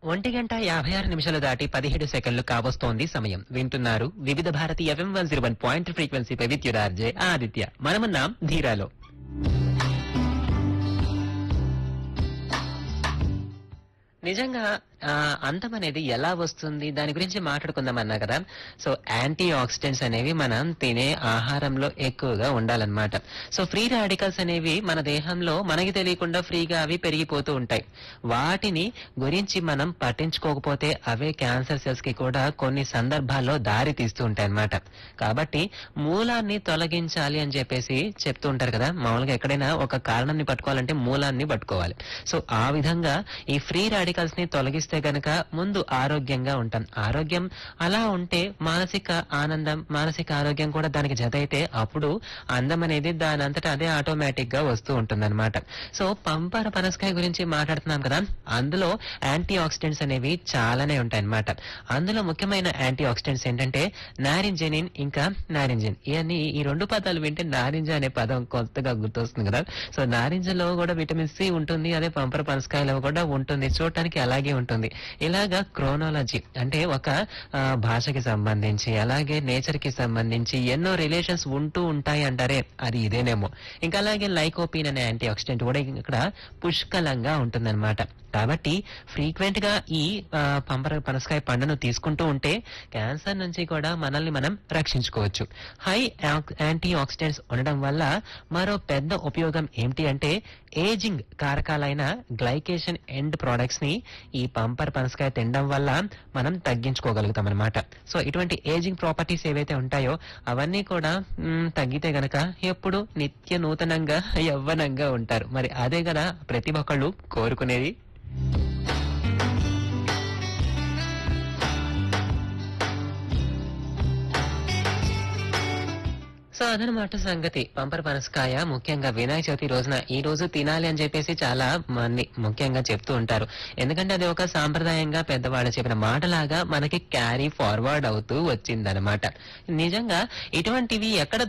ఒంటి గంట యాభై ఆరు నిమిషాలు దాటి పదిహేడు సెకండ్లు కావస్తోంది సమయం వింటున్నారు Vividh Bharati F M one zero one point ఫ్రీక్వెన్సీపై విద్యురార్జే ఆదిత్య మనమున్నాం ధీరాలో నిజంగా ఆ, అందం అనేది ఎలా వస్తుంది దాని గురించి మాట్లాడుకుందాం అన్నా కదా సో యాంటీ ఆక్సిడెంట్స్ అనేవి మనం తినే ఆహారంలో ఎక్కువగా ఉండాలన్నమాట సో ఫ్రీ రాడికల్స్ అనేవి మన దేహంలో మనకి తెలియకుండా ఫ్రీగా అవి పెరిగిపోతూ ఉంటాయి వాటిని గురించి మనం పట్టించుకోకపోతే అవే క్యాన్సర్ సెల్స్ కి కూడా కొన్ని సందర్భాల్లో దారి తీస్తూ ఉంటాయి అన్నమాట కాబట్టి మూలాన్ని తొలగించాలి అని చెప్పేసి చెప్తూ ఉంటారు కదా మామూలుగా ఎక్కడైనా ఒక కారణాన్ని పట్టుకోవాలంటే మూలాన్ని పట్టుకోవాలి సో ఆ విధంగా ఈ ఫ్రీ రాడికల్స్ ని తొలగిస్తే గనక ముందు ఆరోగ్యంగా ఉంటాం ఆరోగ్యం అలా ఉంటే మానసిక ఆనందం మానసిక ఆరోగ్యం కూడా దానికి జత అయితే అప్పుడు అందం అనేది దాని అంతటా అదే ఆటోమేటిక్ గా వస్తూ ఉంటుంది సో పంపర పనసకాయ గురించి మాట్లాడుతున్నాం కదా అందులో యాంటీ ఆక్సిడెంట్స్ అనేవి చాలానే ఉంటాయి అన్నమాట అందులో ముఖ్యమైన యాంటీ ఆక్సిడెంట్స్ ఏంటంటే నారింజెనిన్ ఇంకా నారింజన్ ఇవన్నీ ఈ రెండు పదాలు వింటే నారింజ అనే పదం కొత్తగా గుర్తొస్తుంది కదా సో నారింజలో కూడా విటమిన్ సి ఉంటుంది అదే పంపర పనసకాయలో కూడా ఉంటుంది చూడటానికి అలాగే ఉంటుంది ఇలాగా క్రోనాలజీ అంటే ఒక ఆ, భాషకి సంబంధించి అలాగే నేచర్ కి సంబంధించి ఎన్నో రిలేషన్స్ ఉంటూ ఉంటాయి అంటారే అది ఇదేనేమో ఇంకా అలాగే లైకోపీన్ అనే యాంటీ ఆక్సిడెంట్ కూడా ఇక్కడ పుష్కలంగా ఉంటుందన్నమాట కాబట్టి ఫ్రీక్వెంట్ గా ఈ ఆ, పంపర పనసకాయ పండును తీసుకుంటూ ఉంటే క్యాన్సర్ నుంచి కూడా మనల్ని మనం రక్షించుకోవచ్చు హై యాంటీ ఆక్సిడెంట్స్ ఉండడం వల్ల మరో పెద్ద ఉపయోగం ఏమిటి అంటే ఏజింగ్ కారకాలైన గ్లైకేషన్ ఎండ్ ప్రొడక్ట్స్ ని ఈ పంపర్ పనసకాయ తినడం వల్ల మనం తగ్గించుకోగలుగుతాం అనమాట సో ఇటువంటి ఏజింగ్ ప్రాపర్టీస్ ఏవైతే ఉంటాయో అవన్నీ కూడా మ్, తగ్గితే గనక ఎప్పుడు నిత్య నూతనంగా యవ్వనంగా ఉంటారు మరి అదే కదా ప్రతి ఒక్కళ్ళు కోరుకునేది సో అదనమాట సంగతి పంపర్ పనసకాయ ముఖ్యంగా వినాయక చవితి రోజున ఈ రోజు తినాలి అని చెప్పేసి చాలా మంది ముఖ్యంగా చెప్తూ ఉంటారు ఎందుకంటే అది ఒక సాంప్రదాయంగా పెద్దవాళ్ళు చెప్పిన మాటలాగా మనకి క్యారీ ఫార్వర్డ్ అవుతూ వచ్చిందనమాట నిజంగా ఇటువంటివి ఎక్కడ